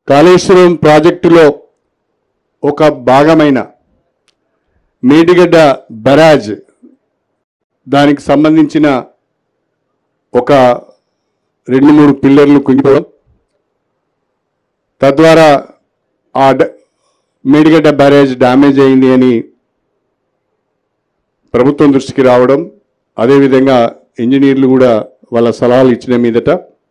కాళేశ్వరం ప్రాజెక్టులో ఒక భాగమైన మేడిగడ్డ బరాజ్ దానికి సంబంధించిన ఒక రెండు మూడు పిల్లర్లు కుంగిపోవడం తద్వారా ఆ డ- మేడిగడ్డ బ్యారేజ్ డ్యామేజ్ అయింది అని ప్రభుత్వం దృష్టికి రావడం అదేవిధంగా ఇంజనీర్లు కూడా వాళ్ళ సలహాలు ఇచ్చిన మీదట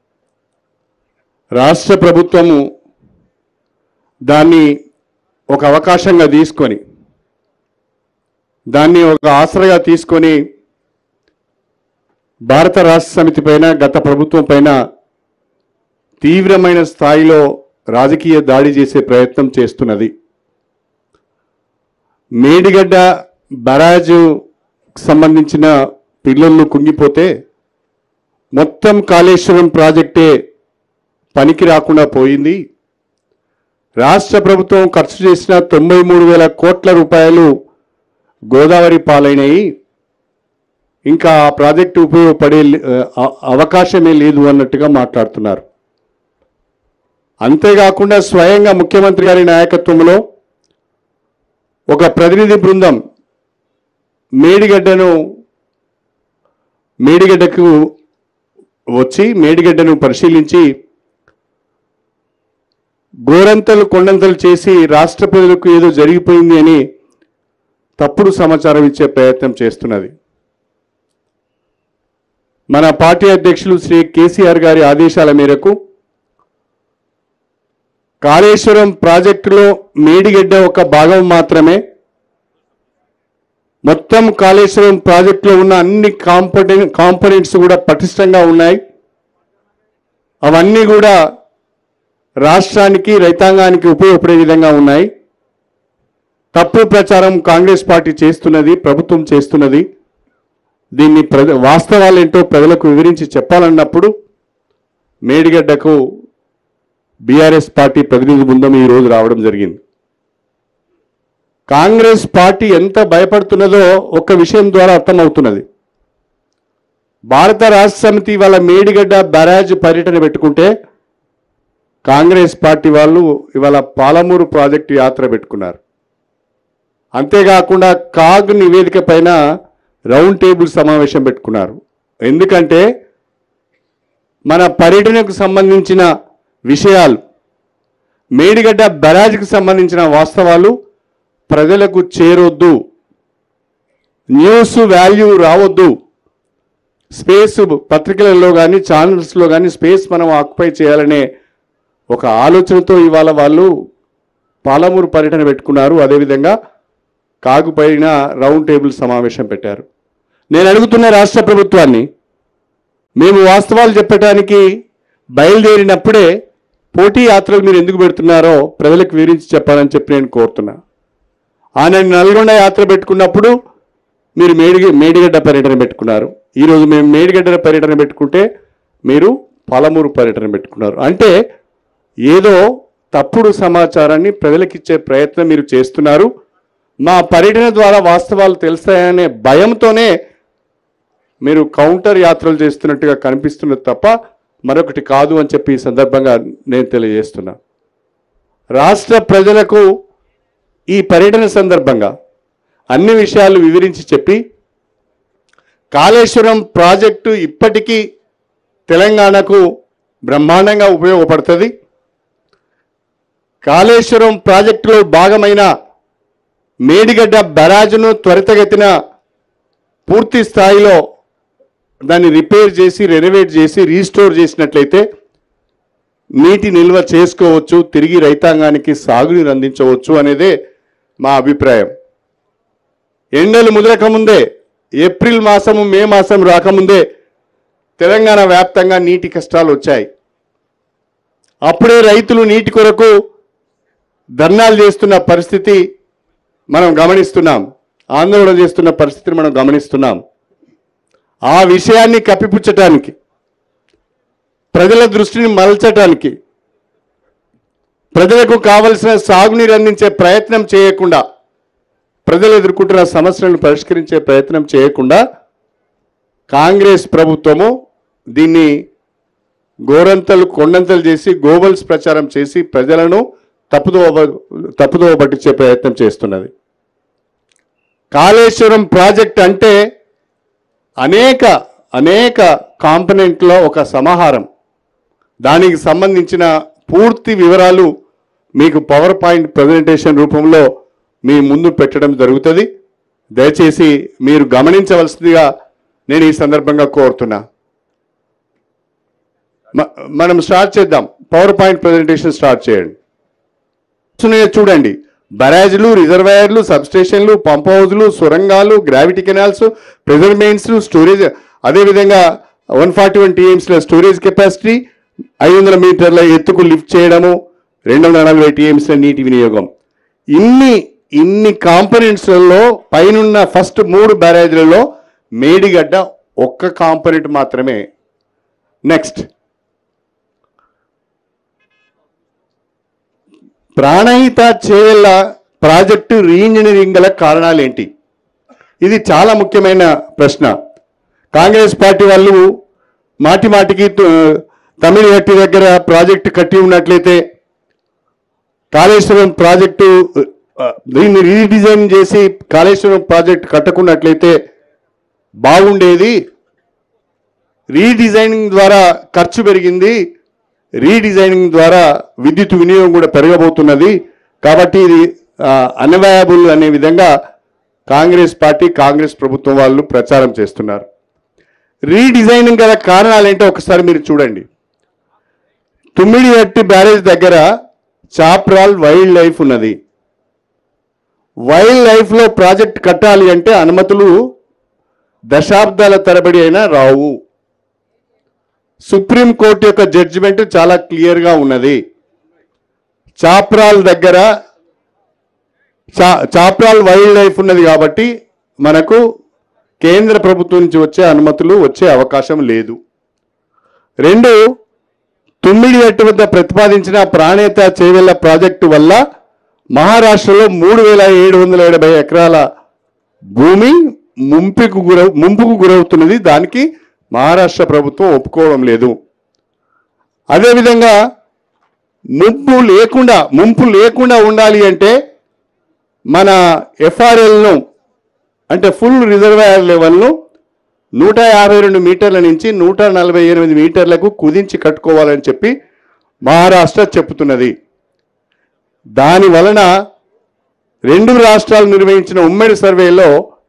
రాష్ట్ర ప్రభుత్వము దాన్ని ఒక అవకాశంగా తీసుకొని దాన్ని ఒక ఆసరగా తీసుకొని భారత రాష్ట్ర సమితి పైన గత ప్రభుత్వం పైన తీవ్రమైన స్థాయిలో రాజకీయ దాడి చేసే ప్రయత్నం చేస్తున్నది మేడిగడ్డ బరాజు సంబంధించిన పిల్లలు కుంగిపోతే మొత్తం కాళేశ్వరం ప్రాజెక్టే పనికి రాకుండా పోయింది రాష్ట్ర ప్రభుత్వం ఖర్చు చేసిన తొంభై మూడు వేల కోట్ల రూపాయలు గోదావరి పాలైనవి ఇంకా ఆ ప్రాజెక్టు ఉపయోగపడే ఆ, అవకాశమే లేదు అన్నట్టుగా మాట్లాడుతున్నారు అంతేకాకుండా స్వయంగా ముఖ్యమంత్రి గారి నాయకత్వంలో ఒక ప్రతినిధి బృందం మేడిగడ్డను మేడిగడ్డకు వచ్చి మేడిగడ్డను పరిశీలించి గోరంతలు కొండంతలు చేసి రాష్ట్ర ప్రజలకు ఏదో జరిగిపోయింది అని తప్పుడు సమాచారం ఇచ్చే ప్రయత్నం చేస్తున్నది మన పార్టీ అధ్యక్షులు శ్రీ కేసీఆర్ గారి ఆదేశాల మేరకు కాళేశ్వరం ప్రాజెక్టులో మేడిగడ్డ ఒక భాగం మాత్రమే మొత్తం కాళేశ్వరం ప్రాజెక్టులో ఉన్న అన్ని కాంపొనెంట్ కాంపోనెంట్స్ కూడా పటిష్టంగా ఉన్నాయి అవన్నీ కూడా రాష్ట్రానికి రైతాంగానికి ఉపయోగపడే విధంగా ఉన్నాయి తప్పుడు ప్రచారం కాంగ్రెస్ పార్టీ చేస్తున్నది ప్రభుత్వం చేస్తున్నది దీన్ని ప్రజ వాస్తవాలేంటో ప్రజలకు వివరించి చెప్పాలన్నప్పుడు మేడిగడ్డకు బీఆర్ఎస్ పార్టీ ప్రతినిధి బృందం ఈ రోజు రావడం జరిగింది కాంగ్రెస్ పార్టీ ఎంత భయపడుతున్నదో ఒక విషయం ద్వారా అర్థమవుతున్నది భారత రాష్ట్ర సమితి వాళ్ళ మేడిగడ్డ బ్యారాజ్ పర్యటన పెట్టుకుంటే కాంగ్రెస్ పార్టీ వాళ్ళు ఇవాళ పాలమూరు ప్రాజెక్టు యాత్ర పెట్టుకున్నారు అంతేకాకుండా కాగ్ నివేదిక పైన రౌండ్ టేబుల్ సమావేశం పెట్టుకున్నారు ఎందుకంటే మన పర్యటనకు సంబంధించిన విషయాలు మేడిగడ్డ బరాజ్కి సంబంధించిన వాస్తవాలు ప్రజలకు చేరొద్దు న్యూస్ వాల్యూ రావద్దు స్పేస్ పత్రికలలో కానీ ఛానల్స్లో కానీ స్పేస్ మనం ఆక్యుపై చేయాలనే ఒక ఆలోచనతో ఇవాళ వాళ్ళు పాలమూరు పర్యటన పెట్టుకున్నారు అదేవిధంగా కాగు పైన రౌండ్ టేబుల్ సమావేశం పెట్టారు నేను అడుగుతున్న రాష్ట్ర ప్రభుత్వాన్ని మేము వాస్తవాలు చెప్పడానికి బయలుదేరినప్పుడే పోటీ యాత్రలు మీరు ఎందుకు పెడుతున్నారో ప్రజలకు వివరించి చెప్పాలని చెప్పి నేను కోరుతున్నా ఆయన నల్గొండ యాత్ర పెట్టుకున్నప్పుడు మీరు మేడి మేడిగడ్డ పర్యటన పెట్టుకున్నారు ఈరోజు మేము మేడిగడ్డ పర్యటన పెట్టుకుంటే మీరు పాలమూరు పర్యటన పెట్టుకున్నారు అంటే ఏదో తప్పుడు సమాచారాన్ని ప్రజలకిచ్చే ప్రయత్నం మీరు చేస్తున్నారు మా పర్యటన ద్వారా వాస్తవాలు తెలుస్తాయనే భయంతోనే మీరు కౌంటర్ యాత్రలు చేస్తున్నట్టుగా కనిపిస్తున్నది తప్ప మరొకటి కాదు అని చెప్పి ఈ సందర్భంగా నేను తెలియజేస్తున్నా రాష్ట్ర ప్రజలకు ఈ పర్యటన సందర్భంగా అన్ని విషయాలు వివరించి చెప్పి కాళేశ్వరం ప్రాజెక్టు ఇప్పటికీ తెలంగాణకు బ్రహ్మాండంగా ఉపయోగపడుతుంది కాళేశ్వరం ప్రాజెక్టులో భాగమైన మేడిగడ్డ బరాజును త్వరితగతిన పూర్తి స్థాయిలో దాన్ని రిపేర్ చేసి రెనోవేట్ చేసి రీస్టోర్ చేసినట్లయితే నీటి నిల్వ చేసుకోవచ్చు తిరిగి రైతాంగానికి సాగునీరు అందించవచ్చు అనేదే మా అభిప్రాయం ఎండలు ముదరకముందే ఏప్రిల్ మాసము మే మాసం రాకముందే తెలంగాణ వ్యాప్తంగా నీటి కష్టాలు వచ్చాయి అప్పుడే రైతులు నీటి కొరకు ధర్నాలు చేస్తున్న పరిస్థితి మనం గమనిస్తున్నాం ఆందోళన చేస్తున్న పరిస్థితిని మనం గమనిస్తున్నాం ఆ విషయాన్ని కప్పిపుచ్చటానికి ప్రజల దృష్టిని మలచటానికి ప్రజలకు కావలసిన సాగునీరు అందించే ప్రయత్నం చేయకుండా ప్రజలు ఎదుర్కొంటున్న సమస్యలను పరిష్కరించే ప్రయత్నం చేయకుండా కాంగ్రెస్ ప్రభుత్వము దీన్ని గోరంతలు కొండంతలు చేసి గోబల్స్ ప్రచారం చేసి ప్రజలను తప్పుదోవ తప్పుదోవ పట్టించే ప్రయత్నం చేస్తున్నది కాళేశ్వరం ప్రాజెక్ట్ అంటే అనేక అనేక కాంపనెంట్లో ఒక సమాహారం దానికి సంబంధించిన పూర్తి వివరాలు మీకు పవర్ పాయింట్ ప్రజెంటేషన్ రూపంలో మీ ముందు పెట్టడం జరుగుతుంది దయచేసి మీరు గమనించవలసిందిగా నేను ఈ సందర్భంగా కోరుతున్నా మ- మనం స్టార్ట్ చేద్దాం పవర్ పాయింట్ ప్రజెంటేషన్ స్టార్ట్ చేయండి వస్తున్నాయో చూడండి బరాజ్లు రిజర్వాయర్లు సబ్స్టేషన్లు పంప్ హౌజ్లు సొరంగాలు gravity canals pressure mains storage అదేవిధంగా వన్ ఫార్టీ వన్ టీఎంసీల స్టోరేజ్ కెపాసిటీ ఐదు వందల మీటర్ల ఎత్తుకు లిఫ్ట్ చేయడము రెండు వందల నలభై టీఎంసీల నీటి వినియోగం ఇన్ని ఇన్ని కాంపనెంట్స్లలో పైనున్న ఫస్ట్ మూడు బ్యారేజ్లలో మేడిగడ్డ ఒక్క కాంపనెంట్ మాత్రమే next Pranahita Chevella project reengineering గల కారణాలేంటి ఇది చాలా ముఖ్యమైన ప్రశ్న కాంగ్రెస్ పార్టీ వాళ్ళు మాటి మాటికి త- తమిళ గట్టి దగ్గర ప్రాజెక్టు కట్టి ఉన్నట్లయితే కాళేశ్వరం ప్రాజెక్టు ఆ, దీన్ని రీడిజైన్ చేసి కాళేశ్వరం ప్రాజెక్టు కట్టకున్నట్లయితే బాగుండేది రీడిజైనింగ్ ద్వారా ఖర్చు పెరిగింది రీడిజైనింగ్ ద్వారా విద్యుత్ వినియోగం కూడా పెరగబోతున్నది కాబట్టి ఇది అన్వయబుల్ అనే విధంగా కాంగ్రెస్ పార్టీ కాంగ్రెస్ ప్రభుత్వం వాళ్ళు ప్రచారం చేస్తున్నారు రీడిజైనింగ్ గల కారణాలు ఏంటో ఒకసారి మీరు చూడండి తుమ్మిడిహట్టి బ్యారేజ్ దగ్గర చాప్రాల్ వైల్డ్ లైఫ్ ఉన్నది వైల్డ్ లైఫ్లో ప్రాజెక్ట్ కట్టాలి అంటే అనుమతులు దశాబ్దాల తరబడి అయినా రావు సుప్రీం కోర్టు యొక్క జడ్జిమెంట్ చాలా క్లియర్గా ఉన్నది చాప్రాల్ దగ్గర చా చాప్రాల్ వైల్డ్ లైఫ్ ఉన్నది కాబట్టి మనకు కేంద్ర ప్రభుత్వం నుంచి వచ్చే అనుమతులు వచ్చే అవకాశం లేదు రెండు తుమ్మిడి ఎట్టు వద్ద ప్రతిపాదించిన ప్రాణేత చేవెళ్ల ప్రాజెక్టు వల్ల మహారాష్ట్రలో మూడు వేల ఏడు వందల ఎనభై ఎకరాల భూమి ముంపుకు గుర ముంపుకు గురవుతున్నది దానికి మహారాష్ట్ర ప్రభుత్వం ఒప్పుకోవడం లేదు అదేవిధంగా ముంపు లేకుండా ముంపు లేకుండా ఉండాలి అంటే మన ఎఫ్ఆర్ఎల్ను అంటే ఫుల్ రిజర్వాయర్ లెవెల్ను నూట యాభై రెండు మీటర్ల నుంచి నూట నలభై ఎనిమిది మీటర్లకు కుదించి కట్టుకోవాలని చెప్పి మహారాష్ట్ర చెప్తున్నది దాని వలన రెండు రాష్ట్రాలు నిర్వహించిన ఉమ్మడి సర్వేలో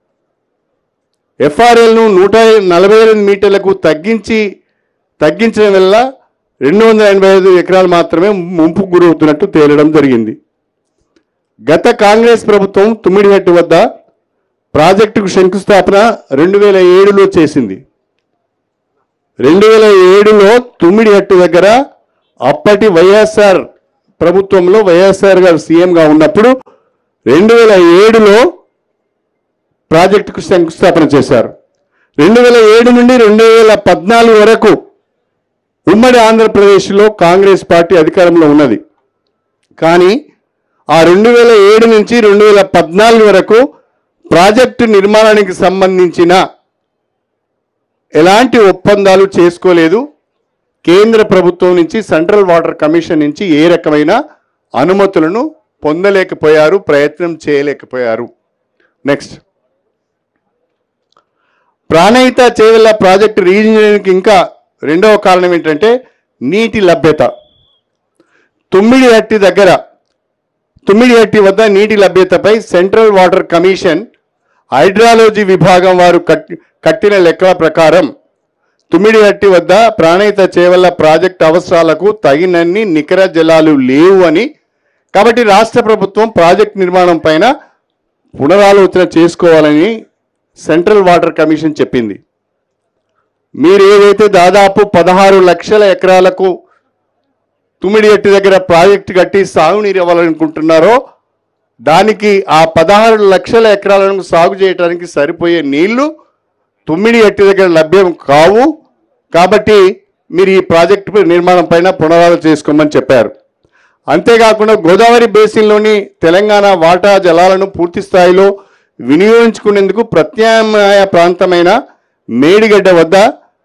ఎఫ్ఆర్ఎల్ను నూట నలభై ఎనిమిది మీటర్లకు తగ్గించి తగ్గించడం వల్ల రెండు వందల ఎనభై ఐదు ఎకరాలు మాత్రమే ముంపుకు గురవుతున్నట్టు తేలడం జరిగింది గత కాంగ్రెస్ ప్రభుత్వం తుమ్మిడిహట్టు వద్ద ప్రాజెక్టుకు శంకుస్థాపన రెండు వేల ఏడులో చేసింది రెండు వేల ఏడులో తుమ్మిడిహట్టు దగ్గర అప్పటి వైఎస్ఆర్ ప్రభుత్వంలో వైఎస్ఆర్ గారు సీఎంగా ఉన్నప్పుడు రెండు వేల ఏడులో ప్రాజెక్టుకు శంకుస్థాపన చేశారు రెండు వేల ఏడు నుండి రెండు వేల పద్నాలుగు వరకు ఉమ్మడి ఆంధ్రప్రదేశ్లో కాంగ్రెస్ పార్టీ అధికారంలో ఉన్నది కానీ ఆ రెండు వేల ఏడు నుంచి రెండు వేల పద్నాలుగు వరకు ప్రాజెక్టు నిర్మాణానికి సంబంధించిన ఎలాంటి ఒప్పందాలు చేసుకోలేదు కేంద్ర ప్రభుత్వం నుంచి సెంట్రల్ వాటర్ కమిషన్ నుంచి ఏ రకమైన అనుమతులను పొందలేకపోయారు ప్రయత్నం చేయలేకపోయారు నెక్స్ట్ ప్రాణహిత చేవెళ్ళ ప్రాజెక్టు రీఇంజనీరింగ్కి ఇంకా రెండవ కారణం ఏంటంటే నీటి లభ్యత తుమ్మిడి హట్టి దగ్గర తుమ్మిడి హట్టి వద్ద నీటి లభ్యతపై సెంట్రల్ వాటర్ కమిషన్ హైడ్రాలజీ విభాగం వారు కట్- కట్టిన లెక్కల ప్రకారం తుమ్మిడిహట్టి వద్ద ప్రాణహిత చేవల్ల ప్రాజెక్టు అవసరాలకు తగినన్ని నికర జలాలు లేవు అని కాబట్టి రాష్ట్ర ప్రభుత్వం ప్రాజెక్ట్ నిర్మాణం పైన పునరాలోచన చేసుకోవాలని సెంట్రల్ వాటర్ కమిషన్ చెప్పింది మీరు ఏదైతే దాదాపు పదహారు లక్షల ఎకరాలకు తుమ్మిడిగట్టి దగ్గర ప్రాజెక్టు కట్టి సాగునీరు ఇవ్వాలనుకుంటున్నారో దానికి ఆ పదహారు లక్షల ఎకరాలను సాగు చేయడానికి సరిపోయే నీళ్లు తుమ్మిడి ఎట్టి దగ్గర లభ్యం కావు కాబట్టి మీరు ఈ ప్రాజెక్టు నిర్మాణం పైన పునరాలు చేసుకోమని చెప్పారు అంతేకాకుండా గోదావరి బేసిన్లోని తెలంగాణ వాటా జలాలను పూర్తి స్థాయిలో వినియోగించుకునేందుకు ప్రత్యామ్నాయ ప్రాంతమైన మేడిగడ్డ వద్ద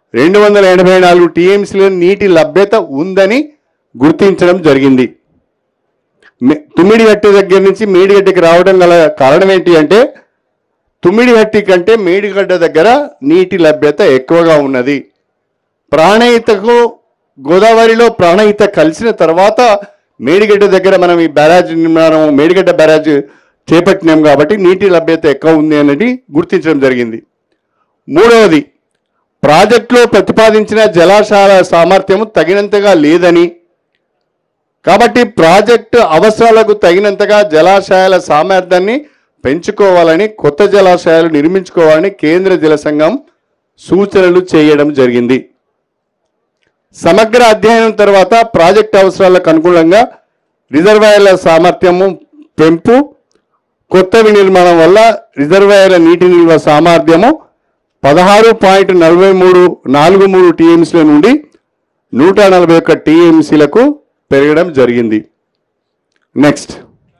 రెండు వందల ఎనభై నాలుగు టీఎంసీల నీటి లభ్యత ఉందని గుర్తించడం జరిగింది మె- తుమ్మిడిగట్టి దగ్గర నుంచి మేడిగడ్డకి రావడం గల కారణం ఏంటి అంటే తుమ్మిడిగట్టి కంటే మేడిగడ్డ దగ్గర నీటి లభ్యత ఎక్కువగా ఉన్నది ప్రాణహితకు గోదావరిలో ప్రాణహిత కలిసిన తర్వాత మేడిగడ్డ దగ్గర మనం ఈ బ్యారాజ్ నిర్మాణం మేడిగడ్డ బ్యారాజ్ చేపట్టినాం కాబట్టి నీటి లభ్యత ఎక్కువ ఉంది అనేది గుర్తించడం జరిగింది మూడవది ప్రాజెక్టులో ప్రతిపాదించిన జలాశయాల సామర్థ్యం తగినంతగా లేదని కాబట్టి ప్రాజెక్టు అవసరాలకు తగినంతగా జలాశయాల సామర్థ్యాన్ని పెంచుకోవాలని కొత్త జలాశయాలు నిర్మించుకోవాలని కేంద్ర జల సంఘం సూచనలు చేయడం జరిగింది సమగ్ర అధ్యయనం తర్వాత ప్రాజెక్ట్ అవసరాలకు అనుగుణంగా రిజర్వాయర్ల సామర్థ్యము పెంపు కొత్తవి నిర్మాణం వల్ల రిజర్వాయర్ల నీటి నిల్వ సామర్థ్యము పదహారు పాయింట్ నలభై మూడు నాలుగు మూడు టీఎంసీల నుండి నూట నలభై ఒక్క టీఎంసీలకు పెరగడం జరిగింది నెక్స్ట్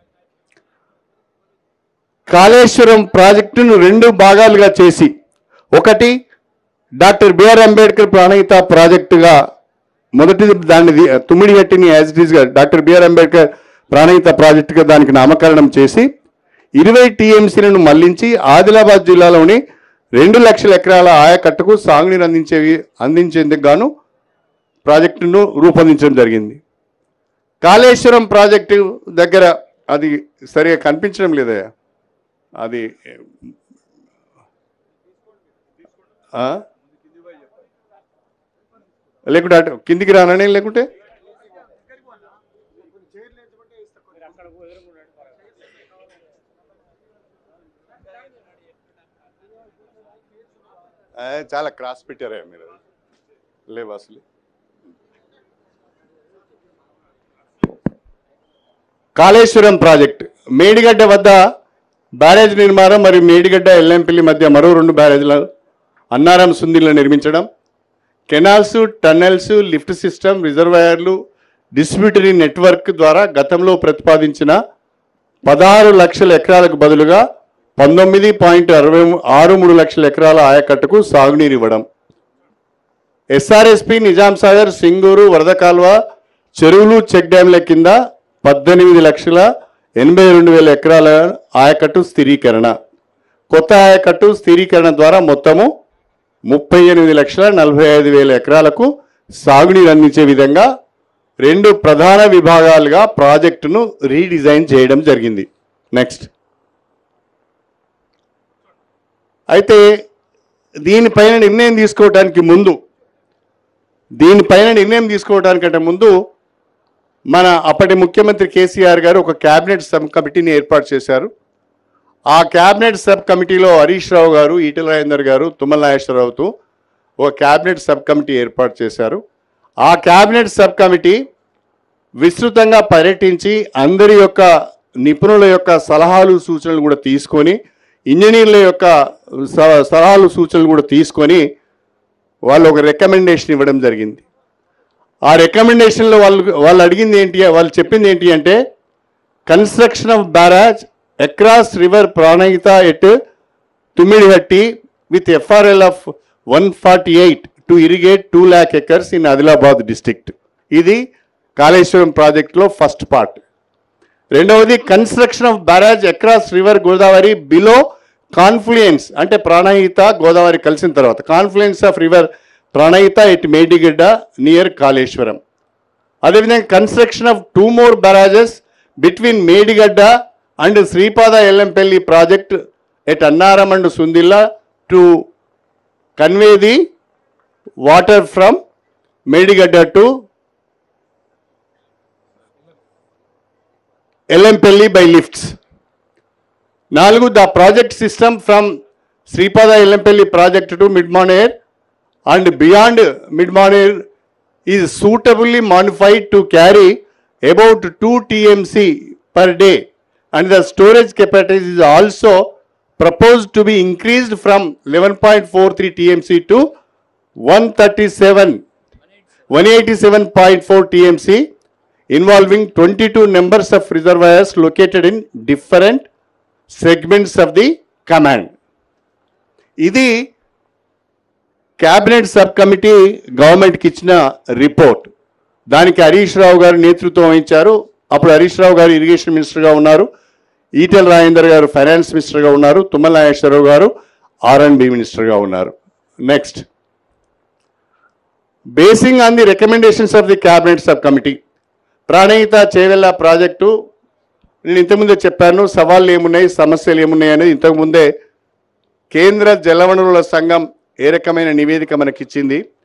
కాళేశ్వరం ప్రాజెక్టును రెండు భాగాలుగా చేసి ఒకటి డాక్టర్ బిఆర్ అంబేద్కర్ ప్రాణహిత ప్రాజెక్టుగా మొదటిది దాన్ని ది- తుమ్మిడిగట్టిని యాజ్ ఇట్ ఈస్గా డాక్టర్ బిఆర్ అంబేద్కర్ ప్రాణహిత ప్రాజెక్టుగా దానికి నామకరణం చేసి ఇరవై టీఎంసీలను మళ్లించి ఆదిలాబాద్ జిల్లాలోని రెండు లక్షల ఎకరాల ఆయకట్టుకు సాగునీరు అందించేవి అందించేందుకు గాను ప్రాజెక్టును రూపొందించడం జరిగింది కాళేశ్వరం ప్రాజెక్టు దగ్గర అది సరిగా కనిపించడం లేదయ్యా అది ఆ? లేకుంటే అటు కిందికి రానని లేకుంటే ఆ, చాలా క్రాస్ పెట్టారా మీరు లేవు అసలు కాళేశ్వరం ప్రాజెక్ట్ మేడిగడ్డ వద్ద బ్యారేజ్ నిర్మాణం మరియు మేడిగడ్డ ఎల్లంపల్లి మధ్య మరో రెండు బ్యారేజ్ల అన్నారం సుందిలో నిర్మించడం కెనాల్స్ టన్నెల్స్ లిఫ్ట్ సిస్టమ్ రిజర్వాయర్లు డిస్ట్రిబ్యూటరీ నెట్వర్క్ ద్వారా గతంలో ప్రతిపాదించిన పదహారు లక్షల ఎకరాలకు బదులుగా పంతొమ్మిది పాయింట్ అరవై ఆరు మూడు లక్షల ఎకరాల ఆయకట్టుకు సాగునీరు ఇవ్వడం ఎస్ఆర్ఎస్పి నిజాం సాగర్ సింగూరు వరద కాల్వ చెరువులు చెక్ డ్యాంల కింద పద్దెనిమిది లక్షల ఎనభై రెండు వేల ఎకరాల ఆయకట్టు స్థిరీకరణ కొత్త ఆయకట్టు స్థిరీకరణ ద్వారా మొత్తము ముప్పై ఎనిమిది లక్షల నలభై ఐదు వేల ఎకరాలకు సాగునీరు అందించే విధంగా రెండు ప్రధాన విభాగాలుగా ప్రాజెక్టును రీడిజైన్ చేయడం జరిగింది నెక్స్ట్ అయితే దీనిపైన నిర్ణయం తీసుకోవడానికి ముందు దీనిపైన నిర్ణయం తీసుకోవడానికంటే ముందు మన అప్పటి ముఖ్యమంత్రి కేసీఆర్ గారు ఒక క్యాబినెట్ సబ్ కమిటీని ఏర్పాటు చేశారు ఆ క్యాబినెట్ సబ్ కమిటీలో హరీష్ రావు గారు ఈటల రాజేందర్ గారు తుమ్మల నాగేశ్వరరావుతో ఒక క్యాబినెట్ సబ్ కమిటీ ఏర్పాటు చేశారు ఆ క్యాబినెట్ సబ్ కమిటీ విస్తృతంగా పర్యటించి అందరి యొక్క నిపుణుల యొక్క సలహాలు సూచనలు కూడా తీసుకొని ఇంజనీర్ల యొక్క స- సలహాలు సూచనలు కూడా తీసుకొని వాళ్ళు ఒక రికమెండేషన్ ఇవ్వడం జరిగింది ఆ రికమెండేషన్లో వాళ్ళు వాళ్ళు అడిగింది ఏంటి వాళ్ళు చెప్పింది ఏంటి అంటే construction of barrage across river Pranahita at Tummidihatti with FRL of one forty eight to irrigate two lakh acres in Adilabad district ఇది కాళేశ్వరం ప్రాజెక్టులో ఫస్ట్ పార్ట్ రెండవది construction of barrage across river Godavari below confluence అంటే ప్రాణహిత గోదావరి కలిసిన తర్వాత confluence of river Pranahita it Medigadda near Kaleshwaram అదేవిధంగా construction of two more barrages between Medigadda and Sripada Yellampalli project at Annaram and Sundilla to convey the water from Medigadda to Yellampalli by lifts నాలుగు the project system from Sripada Yellampalli project to mid Maner and beyond mid Maner is suitably modified to carry about two TMC per day and the storage capacity is also proposed to be increased from 11.43 TMC to 137, 187.4 TMC involving 22 numbers of reservoirs located in different segments of the command. ఇది cabinet sub committee గవర్నమెంట్కి ఇచ్చిన report దానికి హరీష్ రావు గారు నేతృత్వం వహించారు అప్పుడు హరీష్ రావు గారు irrigation మినిస్టర్గా ఉన్నారు ఈటెల రాజేందర్ గారు ఫైనాన్స్ మినిస్టర్గా ఉన్నారు తుమ్మల నాగేశ్వరరావు గారు ఆర్ అండ్ బి మినిస్టర్గా ఉన్నారు next basing on the recommendations of the cabinet sub committee Pranahita Chevella project నేను ఇంతకుముందే చెప్పాను సవాళ్ళు ఏమున్నాయి సమస్యలు ఏమున్నాయి అనేది ఇంతకుముందే కేంద్ర జలవనరుల సంఘం ఏ రకమైన నివేదిక మనకిచ్చింది